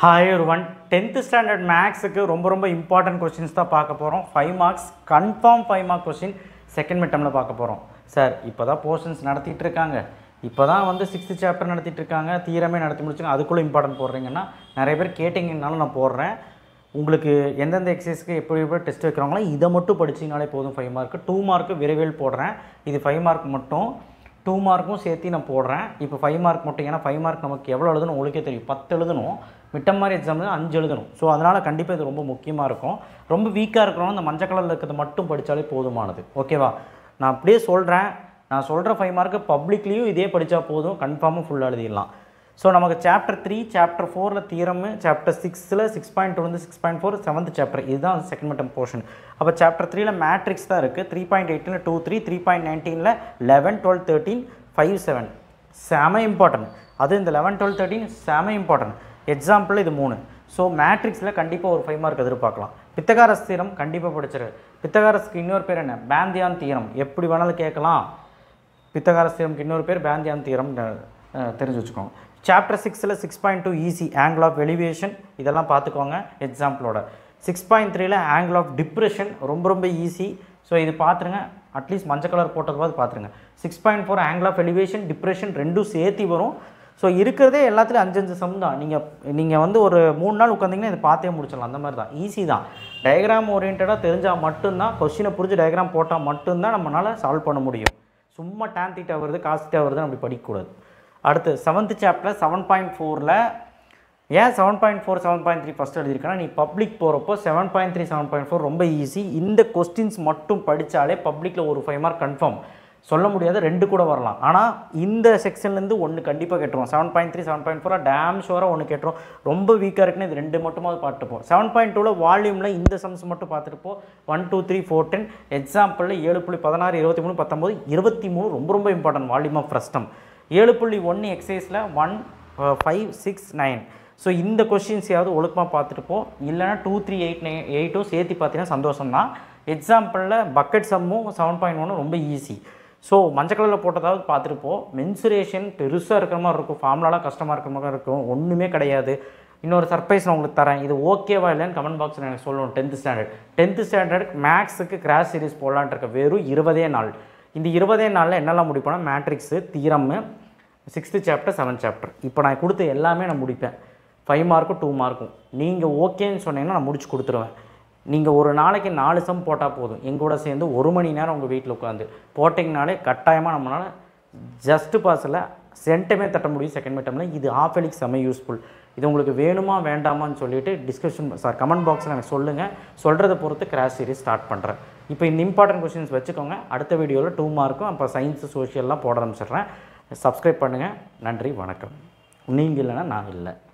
hi ஒரு one tenth standard மேக்ஸுக்கு ரொம்ப ரொம்ப இம்பார்ட்டன்ட் கொஸ்டின்ஸ் தான் பார்க்க போகிறோம் five marks confirm five mark question second மிட்டமில் பார்க்க போகிறோம் சார் இப்போ தான் போர்ஷன்ஸ் நடத்திட்டு இருக்காங்க இப்போ தான் வந்து சிக்ஸ்த்து சாப்டர் நடத்திட்டு இருக்காங்க தீரமே நடத்தி முடிச்சுங்க அதுக்குள்ளே இம்பார்ட்டன்ட் போடுறீங்கன்னா நிறைய பேர் கேட்டிங்கனாலும் நான் போடுறேன் உங்களுக்கு எந்தெந்த எக்ஸசைஸ்க்கு எப்படி எப்படி டெஸ்ட் வைக்கிறாங்களோ இதை மட்டும் படிச்சிங்கனாலே போதும் ஃபைவ் மார்க்கு டூ மார்க்கு விரைவில் போடுறேன் இது ஃபைவ் மார்க் மட்டும் டூ மார்க்கும் சேர்த்து நான் போடுறேன் இப்போ ஃபைவ் மார்க் மட்டும் ஏன்னா ஃபைவ் மார்க் நமக்கு எவ்வளோ எழுதணும் உங்களுக்கே தெரியும் பத்து எழுதணும் மிட்டம் மாதிரி எக்ஸாம் அஞ்சு எழுதணும் ஸோ அதனால் கண்டிப்பாக இது ரொம்ப முக்கியமாக இருக்கும் ரொம்ப வீக்காக இருக்கிறவங்க இந்த மஞ்சள் கலரில் இருக்கிறது மட்டும் படித்தாலே போதுமானது ஓகேவா நான் அப்படியே சொல்கிறேன் நான் சொல்கிற ஃபைவ் மார்க்கு பப்ளிக்லேயும் இதே படித்தா போதும் கன்ஃபார்மாக ஃபுல்லாக எழுதிடலாம் ஸோ நமக்கு சாப்டர் த்ரீ சாப்டர் ஃபோரில் தீரமு சாப்டர் சிக்ஸில் six point two six point four seventh chapter இதுதான் செகண்ட் மிட்டம் போர்ஷன் அப்போ சாப்டர் த்ரீல மேட்ரிக்ஸ் தான் இருக்குது த்ரீ பாயிண்ட் எயிட்டில் டூ த்ரீ த்ரீ பாயிண்ட் நைன்டீனில் eleven twelve thirteen five seven செம இம்பார்ட்டன்ட் அது இந்த லெவன் டுவெல் தேர்ட்டின் செம இம்பார்ட்டன்ட் எக்ஸாம்பிள் இது மூணு ஸோ மேட்ரிக்ஸில் கண்டிப்பாக ஒரு ஃபைவ் மார்க் எதிர்பார்க்கலாம் பித்தகாரஸ் தீரம் கண்டிப்பாக படிச்சிரு பித்தகாரஸ்க்கு இன்னொரு பேர் என்ன பேந்தியான் தீரம் எப்படி வேணாலும் கேட்கலாம் பித்தகாரஸ் தீரம்க்கு இன்னொரு பேர் பேந்தியான் தீரம் அஹ், தெரிஞ்சு வச்சுக்கோங்க சாப்டர் சிக்ஸில் six point two easy angle of elevation இதெல்லாம் பார்த்துக்கோங்க எக்ஸாம்பிளோட சிக்ஸ் பாயிண்ட் த்ரீல ஆங்கிள் ஆஃப் டிப்ரெஷன் ரொம்ப ரொம்ப ஈஸி ஸோ இது பார்த்துருங்க அட்லீஸ்ட் மஞ்சள் கலர் போட்டதுவாது பார்த்துருங்க six point four angle of elevation depression ரெண்டும் சேர்த்து வரும் ஸோ இருக்கிறதே எல்லாத்துலேயும் அஞ்சு அஞ்சு சம் தான் நீங்கள் நீங்கள் வந்து ஒரு மூணு நாள் உட்காந்திங்கன்னா இது பார்த்தே முடிச்சிடலாம் அந்த மாதிரி தான் ஈஸி தான் டயக்ராம் ஓரியன்டாக தெரிஞ்சால் மட்டும்தான் கொஸ்டினை புரிஞ்சு டயக்ராம் போட்டால் மட்டும்தான் நம்மளால் சால்வ் பண்ண முடியும் சும்மா டேன் தீட்டா வருது காசு தீட்டா வருதுன்னு அப்படி படிக்கக்கூடாது அடுத்து செவன்த் சாப்டர் செவன் பாயிண்ட் ஃபோரில் ஏன் seven point four seven point three first எழுதியிருக்கேன்னா நீ பப்ளிக் போகிறப்போ seven point three seven point four ரொம்ப ஈஸி இந்த கொஸ்டின்ஸ் மட்டும் படித்தாலே பப்ளிக்கில் ஒரு ஃபைவ் மார்க் கன்ஃபார்ம் சொல்ல முடியாது ரெண்டு கூட வரலாம் ஆனால் இந்த செக்ஷன்லேருந்து ஒன்று கண்டிப்பாக கேட்டுருவோம் seven point three seven point ஃபோராக டேம் ஷோராக ஒன்று கேட்டுரும் ரொம்ப வீக்காக இருக்குன்னு இது ரெண்டு மட்டுமாவது பார்த்துப்போம் செவன் பாயிண்ட் டூவில் வால்யூமில் இந்த சம்ஸ் மட்டும் பார்த்துட்டு போ one two three four ten எக்ஸாம்பிளில் ஏழு புள்ளி பதினாறு இருபத்தி மூணு பத்தொம்போது இருபத்தி மூணு ரொம்ப ரொம்ப இம்பார்ட்டன்ட் வால்யூம் ஆஃப் ஃப்ரஸ்டம் ஏழு புள்ளி ஒன்று எக்ஸைஸில் one five six nine so இந்த கொஷின்ஸையாவது ஒழுக்கமாக பார்த்துட்டு போ இல்லைனா டூ த்ரீ எயிட் நைன் எயிட்டும் சேர்த்து பார்த்தீங்கன்னா சந்தோஷம் தான் எக்ஸாம்பிளில் பக்கெட் சம்மும் செவன் பாயிண்ட் ஒன்று ரொம்ப ஈஸி ஸோ மஞ்சள் கலரில் போட்டதாவது பார்த்துட்டு போ மென்சுரேஷன் பெருசாக இருக்கிற மாதிரி இருக்கும் ஃபார்முலாலாம் கஷ்டமாக இருக்கிற மாதிரி இருக்கும் ஒன்றுமே கிடையாது இன்னொரு சர்ப்ரைஸ் நான் உங்களுக்கு தரேன் இது ஓகேவா இல்லைன்னு கமெண்ட் பாக்ஸில் எனக்கு சொல்லணும் டென்த்து ஸ்டாண்டர்ட் டென்த்து ஸ்டாண்டர்ட் மேக்ஸுக்கு கிராஸ் சீரிஸ் போடலான்ட்டு இருக்க வெறும் இருபதே நாள் இந்த இருபதே நாளில் என்னெல்லாம் முடிப்போனா மேட்ரிக்ஸு தீரம்மு சிக்ஸ்த்து சாப்டர் செவன்த் சாப்டர் இப்போ நான் கொடுத்த எல்லாமே நான் முடிப்பேன் ஃபைவ் மார்க்கும் டூ மார்க்கும் நீங்கள் ஓகேன்னு சொன்னீங்கன்னா நான் முடிச்சு கொடுத்துருவேன் நீங்கள் ஒரு நாளைக்கு நாலு சம் போட்டால் போதும் எங்கூட சேர்ந்து ஒரு மணி நேரம் உங்கள் வீட்டில் உட்காந்து போட்டிங்கனாலே கட்டாயமாக நம்மளால் ஜஸ்ட்டு பாஸில் சென்டமே தட்ட முடியும் செகண்ட் மிட்டமில் இது ஆஃப் எலிக் செம்ம யூஸ்ஃபுல் இது உங்களுக்கு வேணுமா வேண்டாமான்னு சொல்லிட்டு டிஸ்கஷன் சார் கமெண்ட் பாக்ஸில் எனக்கு சொல்லுங்கள் சொல்கிறத பொறுத்து கிராஷ் சீரிஸ் ஸ்டார்ட் பண்ணுறேன் இப்போ இந்த இம்பார்ட்டன்ட் கொஸ்டின்ஸ் வச்சுக்கோங்க அடுத்த வீடியோவில் டூ மார்க்கும் அப்போ சயின்ஸு சோஷியல்லாம் போட ஆரம்பிச்சிடுறேன் சப்ஸ்கிரைப் பண்ணுங்கள் நன்றி வணக்கம் நீங்கள் இல்லைன்னா நான் இல்லை